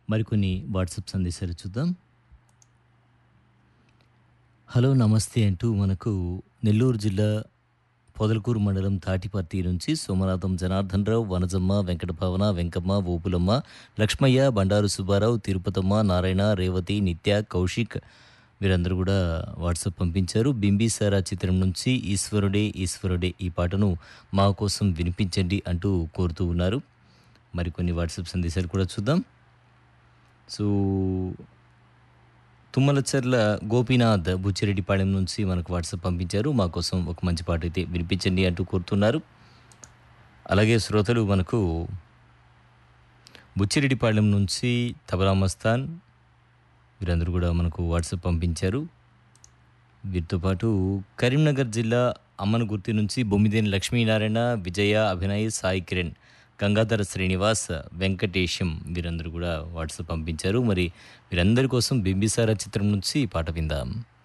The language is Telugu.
మరికొన్ని వాట్సాప్ సందేశాలు చూద్దాం హలో నమస్తే అంటూ మనకు నెల్లూరు జిల్లా పొదలకూరు మండలం తాటిపర్తి నుంచి సోమనాథం జనార్దన్ రావు వనజమ్మ వెంకటభావన వెంకమ్మ ఓపులమ్మ లక్ష్మయ్య బండారు సుబ్బారావు తిరుపతమ్మ నారాయణ రేవతి నిత్య కౌశిక్ వీరందరూ కూడా వాట్సాప్ పంపించారు బింబిసారా చిత్రం నుంచి ఈశ్వరుడే ఈశ్వరుడే ఈ పాటను మా కోసం వినిపించండి అంటూ కోరుతూ ఉన్నారు మరికొన్ని వాట్సాప్ సందేశాలు కూడా చూద్దాం సో తుమ్మలచర్ల గోపీనాథ్ బుచ్చిరెడ్డిపాళెం నుంచి మనకు వాట్సాప్ పంపించారు మా కోసం ఒక మంచి పాట అయితే వినిపించండి అంటూ కోరుతున్నారు అలాగే శ్రోతలు మనకు బుచ్చిరెడ్డిపాళెం నుంచి తబలా మస్తాన్ వీరందరూ కూడా మనకు వాట్సాప్ పంపించారు వీరితో పాటు కరీంనగర్ జిల్లా అమ్మనగుర్తి నుంచి బొమ్మిదేని లక్ష్మీనారాయణ విజయ అభినయ్ సాయి కిరణ్ గంగాధర శ్రీనివాస్ వెంకటేశం వీరందరూ కూడా వాట్సాప్ పంపించారు మరి వీరందరి కోసం బింబిసారా చిత్రం నుంచి ఈ పాట విందాం